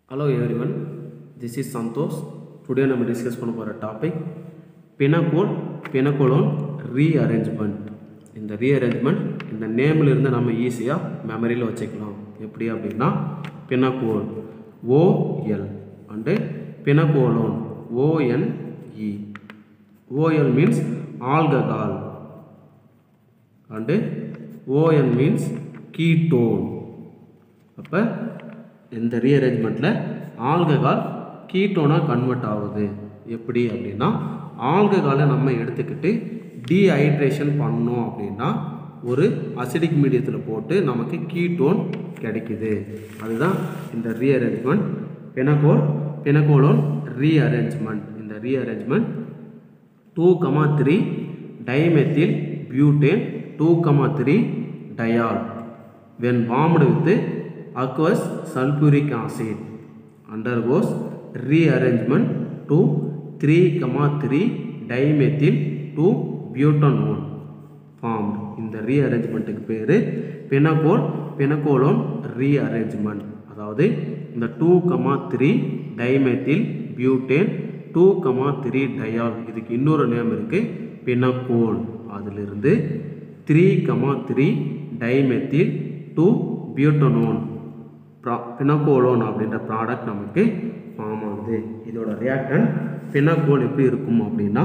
hello everyone this is Santhosh today நம்ம discuss பண்ண போகிற டாபிக் பினகோல் பினகோலோன் ரீஅரேஞ்ச்மெண்ட் இந்த ரீஅரேஞ்ச்மெண்ட் இந்த நேமில் இருந்து நம்ம ஈஸியாக மெமரியில் வச்சுக்கலாம் எப்படி அப்படின்னா pinacol OL and pinacolone ONE OL means alcohol and ON means ketone அப்போ இந்த ரீஅரேஞ்ச்மெண்ட்டில் ஆல்கஹால் கீட்டோனாக கன்வெர்ட் ஆகுது எப்படி அப்படின்னா ஆல்கஹாலை நம்ம எடுத்துக்கிட்டு டீஹைட்ரேஷன் பண்ணோம் அப்படின்னா ஒரு அசிடிக் மீடியத்தில் போட்டு நமக்கு கீட்டோன் கிடைக்குது அதுதான் இந்த ரீஅரேஞ்ச்மெண்ட் பெனகோல் பெனகோலோன் ரீஅரேஞ்ச்மெண்ட் இந்த rearrangement two comma three dimethyl butane two comma three diol when warmed with aqueous sulfuric acid undergoes rearrangement to 3 3 dimethyl 2 butanol formed இந்த ரீஅரேஞ்ச்மெண்ட்டுக்கு பேர் பெனகோல் பெனகோலோன் ரீஅரேஞ்ச்மெண்ட் அதாவது இந்த two comma three dimethyl butane two comma three diol இதுக்கு இன்னொரு name இருக்குது pinacol அதிலிருந்து three comma three dimethyl two butanone ப்ரா pinacolone அப்படின்ற ப்ராடக்ட் நமக்கு ஃபார்ம் ஆகுது இதோட ரியாக்டன் பினகோல் எப்படி இருக்கும் அப்படின்னா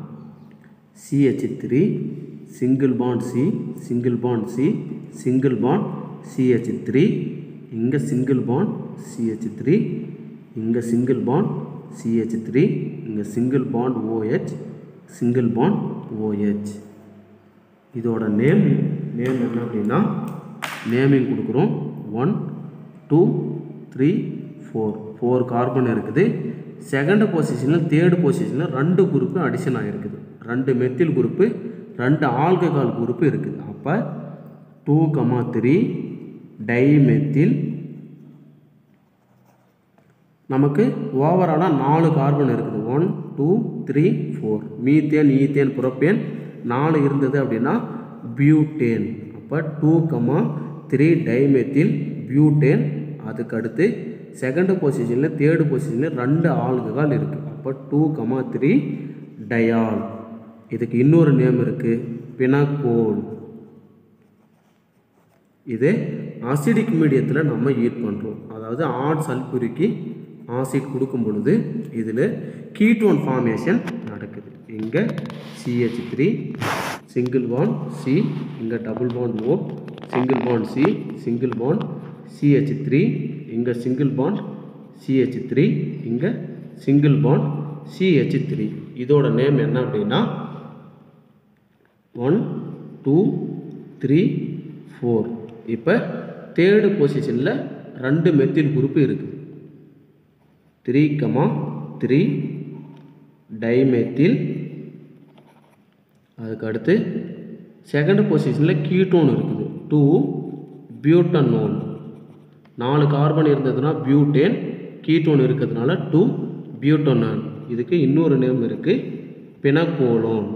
CH three single bond C single bond C single bond CH three இங்கே சிங்கிள் பாண்ட் சிஹெச் த்ரீ இங்கே சிங்கிள் பாண்ட் சிஹெச் த்ரீ இங்கே single bond OH single bond OH இதோட நேம் நேம் என்ன அப்படின்னா நேமிங் கொடுக்குறோம் one two three four four carbon இருக்குது second பொசிஷனில் third பொசிஷனில் ரெண்டு குரூப்பு அடிஷன் ஆகிருக்குது ரெண்டு மெத்தில் குரூப்பு ரெண்டு ஆல்கஹால் குரூப்பு இருக்குது அப்போ டூ கமா த்ரீ டைமெத்தில் நமக்கு ஓவராலாக நாலு கார்பன் இருக்குது one two three four methane ethane propane நாலு இருந்தது அப்படின்னா பியூட்டேன் அப்போ two comma three dimethyl butane அதுக்கு அடுத்து செகண்ட் பொசிஷனில் தேர்டு பொசிஷனில் ரெண்டு ஆல்கஹால் இருக்குது அப்போ டூ கமா த்ரீ டயால் இதுக்கு இன்னொரு நேம் இருக்குது பினகோல் இது அசிடிக் மீடியத்தில் நம்ம ஈட் பண்ணுறோம் அதாவது ஆட் சல்புரிக்கு ஆசிட் கொடுக்கும் பொழுது இதில் கீட்டோன் ஃபார்மேஷன் நடக்குது இங்கே CH three single bond C இங்கே double bond O single bond C single bond CH three இங்கே சிங்கிள் பாண்ட் சிஹெச் த்ரீ இங்கே சிங்கிள் பாண்ட் சிஹெச் த்ரீ இதோட நேம் என்ன அப்படின்னா ஒன் டூ த்ரீ ஃபோர் இப்போ தேர்டு பொசிஷனில் ரெண்டு மெத்தில் குரூப்பு இருக்குது த்ரீ கமா த்ரீ டைமெத்தில் அதுக்கு அடுத்து செகண்ட் பொசிஷனில் கீட்டோன் இருக்குது டூ பியூட்டனோன் நாலு கார்பன் இருந்ததுன்னா பியூட்டேன் கீட்டோன் இருக்கிறதுனால டூ பியூட்டோனான் இதுக்கு இன்னொரு நேம் இருக்குது பினகோலோன்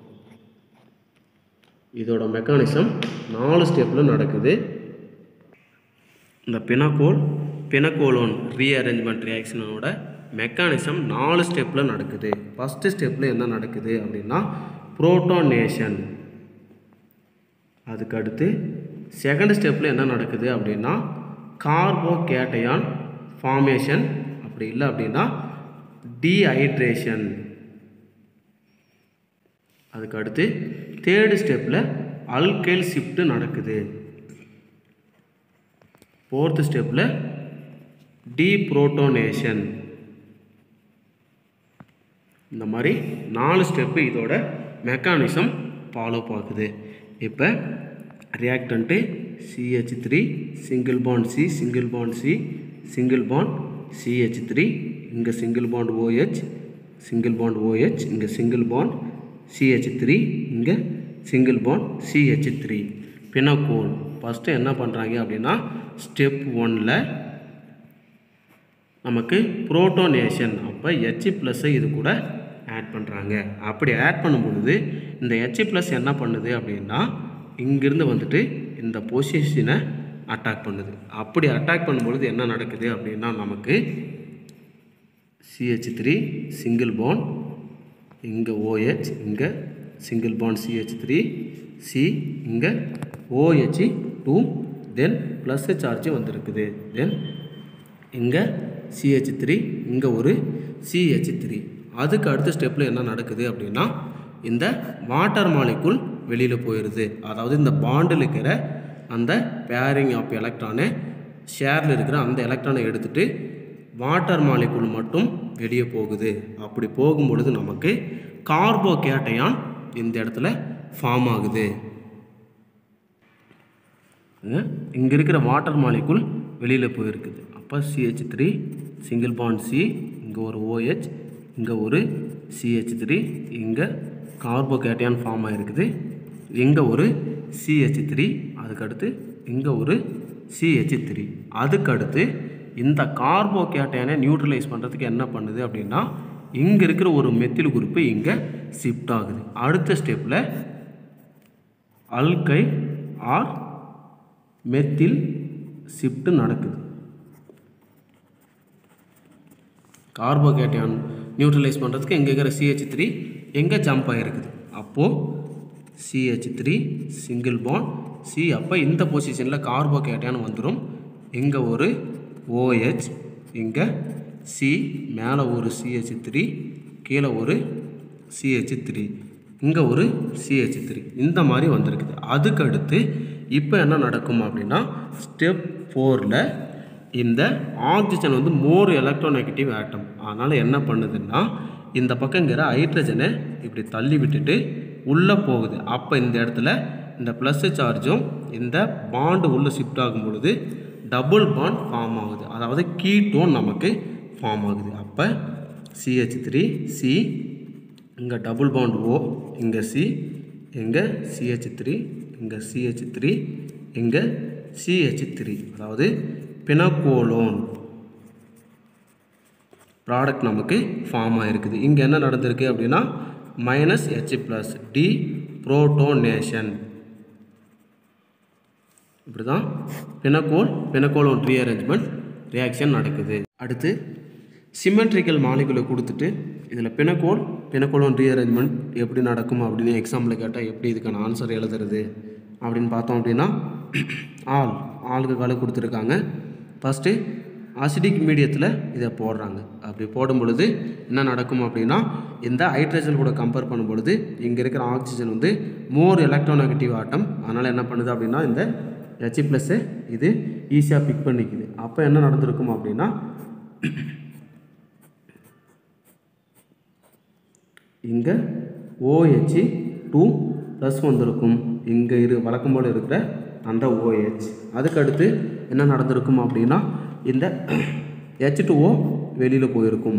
இதோட மெக்கானிசம் நாலு ஸ்டெப்பில் நடக்குது இந்த பினகோல் பினகோலோன் ரீஅரேஞ்ச்மெண்ட் ரியாக்ஷனோட மெக்கானிசம் நாலு ஸ்டெப்பில் நடக்குது ஃபஸ்ட்டு ஸ்டெப்பில் என்ன நடக்குது அப்படின்னா புரோட்டோனேஷன் அதுக்கு அடுத்து செகண்ட் ஸ்டெப்பில் என்ன நடக்குது அப்படின்னா கார்போகேட்டையான் ஃபார்மேஷன் அப்படி இல்லை அப்படின்னா டீஹைட்ரேஷன் அதுக்கு அடுத்து தேர்டு ஸ்டெப்பில் அல்கைல் ஷிஃப்ட்டு நடக்குது ஃபோர்த்து ஸ்டெப்பில் டீப்ரோட்டோனேஷன் இந்த மாதிரி நாலு ஸ்டெப்பு இதோட மெக்கானிசம் ஃபாலோ பார்க்குது இப்போ reactant CH three single bond C single bond C single bond CH three இங்கே single bond OH single bond OH இங்கே சிங்கிள் பாண்ட் சிஹெச் த்ரீ இங்கே single bond CH three pinacol first என்ன பண்ணுறாங்க அப்படின்னா step ஒனில் நமக்கு புரோட்டோனேஷன் அப்போ ஹெச் ப்ளஸ்ஸை இது கூட ஆட் பண்ணுறாங்க அப்படி ஆட் பண்ணும் பொழுது இந்த ஹெச் ப்ளஸ் என்ன பண்ணுது அப்படின்னா இங்கிருந்து வந்துட்டு இந்த பொசிஷனை அட்டாக் பண்ணுது அப்படி அட்டாக் பண்ணும்பொழுது என்ன நடக்குது அப்படின்னா நமக்கு சிஹெச் த்ரீ சிங்கிள் பாண்ட் இங்கே ஓஹெச் இங்கே single bond CH three C இங்கே OH two then plus charge வந்திருக்குது தென் இங்கே சிஹெச் த்ரீ இங்கே ஒரு சிஹெச் த்ரீ அதுக்கு அடுத்த ஸ்டெப்பில் என்ன நடக்குது அப்படின்னா இந்த வாட்டர் மாலிக்குள் வெளியில் போயிடுது அதாவது இந்த பாண்டில் இருக்கிற அந்த பேரிங் ஆஃப் எலக்ட்ரானை ஷேரில் இருக்கிற அந்த எலக்ட்ரானை எடுத்துகிட்டு வாட்டர் மாலிக்குள் மட்டும் வெளியே போகுது அப்படி போகும்பொழுது நமக்கு கார்போகேட்டையான் இந்த இடத்துல ஃபார்ம் ஆகுது இங்கே இருக்கிற வாட்டர் மாலிக்குள் வெளியில் போயிருக்குது அப்போ CH three single bond C இங்கே ஒரு ஓஹெச் இங்கே ஒரு சிஹெச் த்ரீ இங்கே கார்போகேட்டையான் ஃபார்ம் ஆகிருக்குது இங்கே ஒரு சிஹெச் த்ரீ அதுக்கடுத்து இங்கே ஒரு சிஹெச் த்ரீ அதுக்கடுத்து இந்த கார்போகேட்டையானை நியூட்ரலைஸ் பண்ணுறதுக்கு என்ன பண்ணுது அப்படின்னா இங்கே இருக்கிற ஒரு மெத்தில் குரூப்பு இங்கே ஷிஃப்ட் ஆகுது அடுத்த ஸ்டெப்பில் அல்கை ஆர் மெத்தில் ஷிஃப்ட் நடக்குது கார்போகேட்டையான் நியூட்ரலைஸ் பண்ணுறதுக்கு இங்கே இருக்கிற சிஹெச் த்ரீ எங்கே ஜம்ப் ஆகிருக்குது அப்போது CH three single bond C அப்போ இந்த பொசிஷனில் கார்போகேட்டையான் வந்துடும் இங்கே ஒரு ஓஹெச் இங்கே சி மேலே ஒரு சிஹெச் த்ரீ கீழே ஒரு சிஹெச் த்ரீ இங்கே ஒரு சிஹெச் த்ரீ இந்த மாதிரி வந்திருக்குது அதுக்கு அடுத்து இப்போ என்ன நடக்கும் அப்படின்னா ஸ்டெப் ஃபோரில் இந்த ஆக்சிஜன் வந்து மோர் எலக்ட்ரோநெகட்டிவ் ஆட்டம் அதனால் என்ன பண்ணுதுன்னா இந்த பக்கங்கிற ஹைட்ரஜனை இப்படி தள்ளி விட்டுட்டு உள்ளே போகுது அப்போ இந்த இடத்துல இந்த ப்ளஸ் சார்ஜும் இந்த பாண்டு உள்ளே ஷிஃப்ட் ஆகும் பொழுது டபுள் பாண்ட் ஃபார்ம் ஆகுது அதாவது கீட்டோன் நமக்கு ஃபார்ம் ஆகுது அப்போ சிஹெச் த்ரீ சி இங்கே டபுள் பாண்ட் ஓ இங்கே சி இங்கே சிஹெச் த்ரீ இங்கே சிஹெச் த்ரீ இங்கே சிஹெச் த்ரீ அதாவது பினக்கோலோன் ப்ராடக்ட் நமக்கு ஃபார்ம் ஆகிருக்குது இங்கே என்ன நடந்திருக்கு அப்படின்னா minus H plus deprotonation இப்படி தான் பினக்கோல் பினக்கோலோன் ரீஅரேஞ்ச்மெண்ட் ரியாக்ஷன் நடக்குது அடுத்து சிமெட்ரிக்கல் மாலிகுலை கொடுத்துட்டு இதில் பினக்கோல் பினக்கோலோன் ரீஅரேஞ்ச்மெண்ட் எப்படி நடக்கும் அப்படின்னு எக்ஸாம்பிள் கேட்டால் எப்படி இதுக்கான ஆன்சர் எழுதுறது அப்படின்னு பார்த்தோம் அப்படின்னா ஆல் ஆளுக்கு காலை கொடுத்துருக்காங்க ஃபஸ்ட்டு அசிடிக் மீடியத்தில் இதை போடுறாங்க அப்படி போடும் பொழுது என்ன நடக்கும் அப்படின்னா இந்த ஹைட்ரஜன் கூட கம்பேர் பண்ணும் பொழுது இங்கே இருக்கிற ஆக்சிஜன் வந்து மோர் எலக்ட்ரோநெகட்டிவ் ஆட்டம் அதனால் என்ன பண்ணுது அப்படின்னா இந்த ஹெச் ப்ளஸ்ஸை இது ஈஸியாக பிக் பண்ணிக்குது அப்போ என்ன நடந்திருக்கும் அப்படின்னா இங்கே ஓஹெச் டூ ப்ளஸ் வந்திருக்கும் இங்கே இரு வழக்கம் போல் இருக்கிற அந்த ஓஹெச் அதுக்கடுத்து என்ன நடந்திருக்கும் அப்படின்னா இந்த ஹெச் டூஓ வெளியில் போயிருக்கும்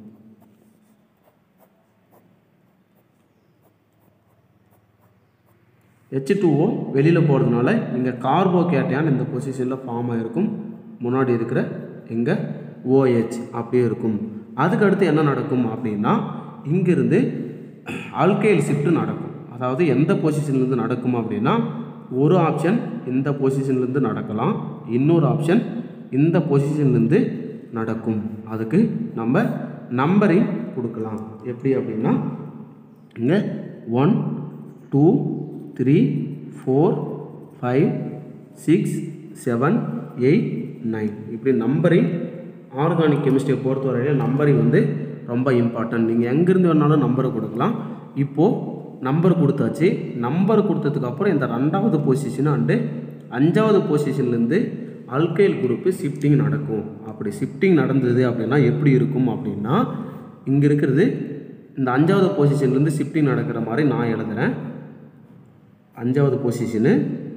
ஹெச் டூஓ வெளியில் போகிறதுனால இங்கே கார்போகேட்டையான் இந்த பொசிஷனில் ஃபார்ம் ஆகிருக்கும் முன்னாடி இருக்கிற இங்கே ஓஹெச் அப்படியே இருக்கும் அதுக்கடுத்து என்ன நடக்கும் அப்படின்னா இங்கிருந்து ஆல்கைல் ஷிஃப்ட் நடக்கும் அதாவது எந்த பொசிஷன்லேருந்து நடக்கும் அப்படின்னா ஒரு ஆப்ஷன் இந்த பொசிஷன்லேருந்து நடக்கலாம் இன்னொரு ஆப்ஷன் இந்த பொசிஷன்லேருந்து நடக்கும் அதுக்கு நம்ம நம்பரிங் கொடுக்கலாம் எப்படி அப்படின்னா இங்கே one two three four five six seven eight nine இப்படி நம்பரிங் ஆர்கானிக் கெமிஸ்ட்ரியை பொறுத்தவரையில் நம்பரிங் வந்து ரொம்ப இம்பார்ட்டன்ட் நீங்கள் எங்கேருந்து வேணாலும் நம்பரை கொடுக்கலாம் இப்போது நம்பர் கொடுத்தாச்சு நம்பர் கொடுத்ததுக்கு அப்புறம் இந்த ரெண்டாவது பொசிஷன் அண்டு அஞ்சாவது பொசிஷன்லேருந்து அல்கைல் குரூப்பு ஷிஃப்டிங் நடக்கும் அப்படி ஷிஃப்டிங் நடந்தது அப்படின்னா எப்படி இருக்கும் அப்படின்னா இங்கே இருக்கிறது இந்த அஞ்சாவது பொசிஷன்லேருந்து ஷிஃப்டிங் நடக்கிற மாதிரி நான் எழுதுகிறேன் அஞ்சாவது பொசிஷனு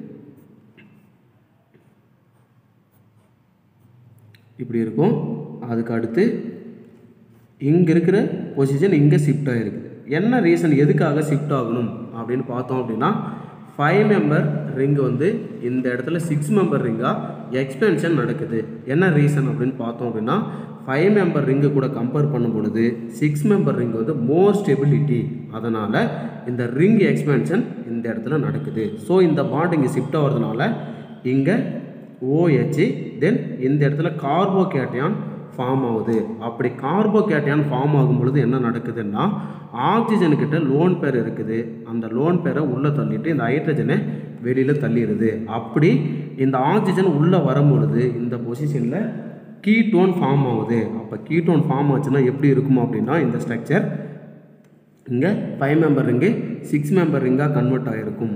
இப்படி இருக்கும் அதுக்கு அடுத்து இங்கே இருக்கிற பொசிஷன் இங்கே ஷிஃப்ட் ஆகிருக்குது என்ன ரீசன் எதுக்காக ஷிஃப்ட் ஆகணும் அப்படின்னு பார்த்தோம் அப்படின்னா ஃபைவ் மெம்பர் ரிங் வந்து இந்த இடத்துல சிக்ஸ் மெம்பர் ரிங்காக எக்ஸ்பென்ஷன் நடக்குது என்ன ரீசன் அப்படின்னு பார்த்தோம் அப்படின்னா ஃபைவ் மெம்பர் ரிங்கு கூட கம்பேர் பண்ணும் பொழுது சிக்ஸ் மெம்பர் ரிங் வந்து மோர் ஸ்டெபிலிட்டி அதனால் இந்த ரிங் எக்ஸ்பென்ஷன் இந்த இடத்துல நடக்குது ஸோ இந்த பாண்ட் இங்கே ஷிஃப்ட் ஆகிறதுனால இங்கே ஓஹெச் தென் இந்த இடத்துல கார்போகேட்டையான் ஃபார்ம் ஆகுது அப்படி கார்போகேட்டையான் ஃபார்ம் ஆகும் பொழுது என்ன நடக்குதுன்னா ஆக்சிஜனுக்கிட்ட லோன் பேர் இருக்குது அந்த லோன் பேரை உள்ளே தள்ளிட்டு இந்த ஹைட்ரஜனை வெளியில் தள்ளிடுது அப்படி இந்த ஆக்சிஜன் உள்ளே வரும் பொழுது இந்த பொசிஷனில் கீட்டோன் ஃபார்ம் ஆகுது அப்போ கீட்டோன் ஃபார்ம் ஆச்சுன்னா எப்படி இருக்கும் அப்படின்னா இந்த ஸ்ட்ரக்சர் இங்கே five member ring six member ரிங்காக கன்வெர்ட் ஆகிருக்கும்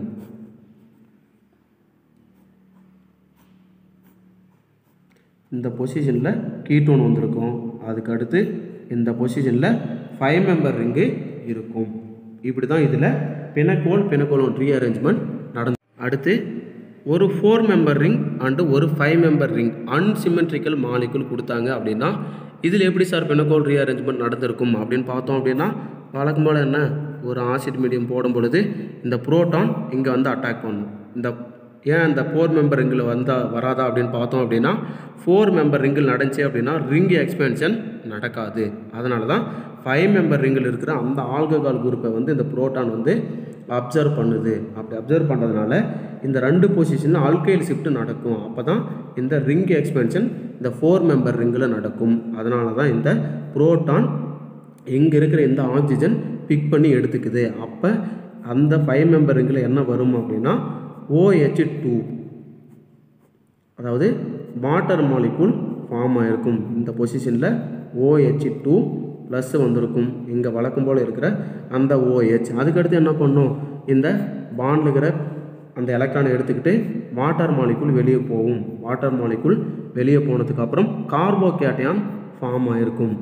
இந்த பொசிஷனில் கீட்டோன் வந்திருக்கும் அதுக்கு அடுத்து இந்த பொசிஷனில் ஃபைவ் மெம்பர் ரிங்கு இருக்கும் இப்படி தான் இதில் பினக்கோல் பினக்கோலோன் ரீஅரேஞ்ச்மெண்ட் நடந்து அடுத்து ஒரு ஃபோர் மெம்பர் ரிங் அண்டு ஒரு five member ring unsymmetrical molecule கொடுத்தாங்க அப்படின்னா இதில் எப்படி சார் பினக்கோல் ரீஅரேஞ்ச்மெண்ட் நடந்திருக்கும் அப்படின்னு பார்த்தோம் அப்படின்னா வழக்கம் போல் என்ன ஒரு ஆசிட் மீடியம் போடும் பொழுது இந்த புரோட்டான் இங்கே வந்து அட்டாக் பண்ணும் இந்த ஏன் இந்த ஃபோர் மெம்பர் ரிங்கில் வந்தால் வராதா அப்படின்னு பார்த்தோம் அப்படின்னா ஃபோர் மெம்பர் ரிங்கில் நடந்துச்சு அப்படின்னா ரிங் எக்ஸ்பென்ஷன் நடக்காது அதனால தான் ஃபைவ் மெம்பர் ரிங்கில் இருக்கிற அந்த ஆல்கஹால் குரூப்பை வந்து இந்த புரோட்டான் வந்து அப்சர்வ் பண்ணுது அப்படி அப்சர்வ் பண்ணுறதுனால இந்த ரெண்டு பொசிஷனில் ஆல்கைல் ஷிஃப்ட் நடக்கும் அப்போ தான் இந்த ரிங் எக்ஸ்பென்ஷன் இந்த ஃபோர் மெம்பர் ரிங்கில் நடக்கும் அதனால தான் இந்த புரோட்டான் இங்கே இருக்கிற இந்த ஆக்சிஜன் பிக் பண்ணி எடுத்துக்குது அப்போ அந்த ஃபைவ் மெம்பர் ரிங்கில் என்ன வரும் அப்படின்னா OH டூ அதாவது வாட்டர் மாலிகுல் ஃபார்ம் ஆகிருக்கும் இந்த பொசிஷனில் OH டூ ப்ளஸ் வந்திருக்கும் இங்கே வழக்கம் போல் இருக்கிற அந்த OH அதுக்கடுத்து என்ன பண்ணும் இந்த பாண்டில் இருக்கிற அந்த எலக்ட்ரானை எடுத்துக்கிட்டு வாட்டர் மாலிகுல் வெளியே போகும் வாட்டர் மாலிகுல் வெளியே போனதுக்கப்புறம் கார்போகேட்டையான் ஃபார்ம் ஆகிருக்கும்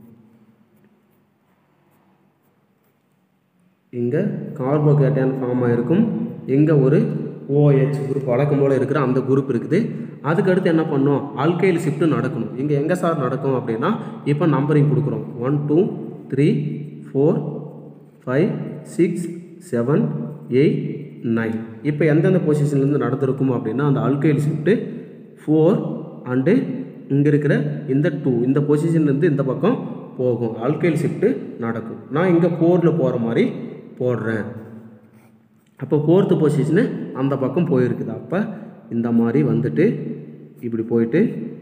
இங்கே கார்போகேட்டையான் ஃபார்ம் ஆகிருக்கும் இங்கே ஒரு ஓஹெச் குரூப் வழக்கம் போல் இருக்கிற அந்த குரூப் இருக்குது அதுக்கடுத்து என்ன பண்ணோம் ஆல்கைல் ஷிஃப்ட் நடக்கணும் இங்கே எங்கே சார் நடக்கும் அப்படின்னா இப்போ நம்பரிங் கொடுக்குறோம் one two three four five six seven eight nine இப்போ எந்தெந்த பொசிஷன்லேருந்து நடந்திருக்கும் அப்படின்னா அந்த ஆல்கைல் ஷிஃப்ட்டு ஃபோர் அண்டு இங்கே இருக்கிற இந்த டூ இந்த பொசிஷன்லேருந்து இந்த பக்கம் போகும் ஆல்கைல் ஷிஃப்ட்டு நடக்கும் நான் இங்கே ஃபோரில் போகிற மாதிரி போடுறேன் அப்போ ஃபோர்த்து பொசிஷனு அந்த பக்கம் போயிருக்குது அப்போ இந்த மாதிரி வந்துட்டு இப்படி போயிட்டு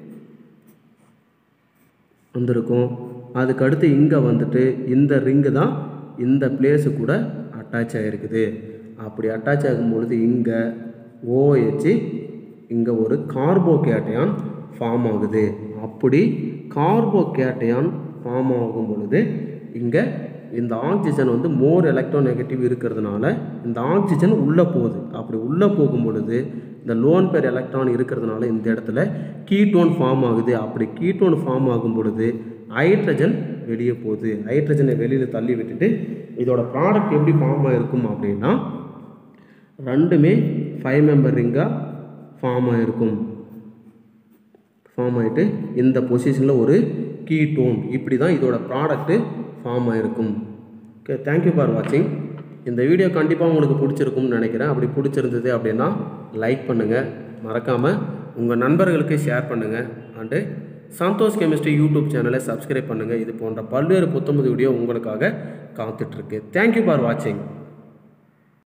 வந்திருக்கும் அதுக்கு அடுத்து இங்கே வந்துட்டு இந்த ரிங்கு தான் இந்த பிளேஸு கூட அட்டாச் ஆகிருக்குது அப்படி அட்டாச் ஆகும் பொழுது இங்கே ஓஹெச் இங்கே ஒரு கார்போகேட்டையான் ஃபார்ம் ஆகுது அப்படி கார்போகேட்டையான் ஃபார்ம் ஆகும் பொழுது இங்கே இந்த ஆக்சிஜன் வந்து மோர் எலக்ட்ரோ நெகட்டிவ் இருக்கிறதுனால இந்த ஆக்சிஜன் உள்ளே போகுது அப்படி உள்ளே போகும் பொழுது இந்த லோன் பேர் எலக்ட்ரான் இருக்கிறதுனால இந்த இடத்துல கீட்டோன் ஃபார்ம் ஆகுது அப்படி கீட்டோன் ஃபார்ம் ஆகும் பொழுது ஹைட்ரஜன் வெளியே போகுது ஹைட்ரஜனை வெளியில் தள்ளி விட்டுட்டு இதோட ப்ராடக்ட் எப்படி ஃபார்ம் ஆகிருக்கும் அப்படின்னா ரெண்டுமே ஃபைவ் மெம்பர் ரிங்காக ஃபார்ம் ஆகிருக்கும் ஃபார்ம் ஆகிட்டு இந்த பொசிஷனில் ஒரு கீட்டோன் இப்படி தான் இதோட ப்ராடக்ட்டு ஃபார்ம் ஆகிருக்கும் ஓகே தேங்க்யூ ஃபார் வாட்சிங் இந்த வீடியோ கண்டிப்பாக உங்களுக்கு பிடிச்சிருக்கும்னு நினைக்கிறேன் அப்படி பிடிச்சிருந்தது அப்படின்னா லைக் பண்ணுங்கள் மறக்காமல் உங்கள் நண்பர்களுக்கு ஷேர் பண்ணுங்கள் அண்டு சந்தோஷ் கெமிஸ்ட்ரி யூடியூப் சேனலை சப்ஸ்கிரைப் பண்ணுங்கள் இது போன்ற பல்வேறு புத்தம்பது வீடியோ உங்களுக்காக காத்துட்ருக்கு தேங்க்யூ ஃபார் வாட்சிங்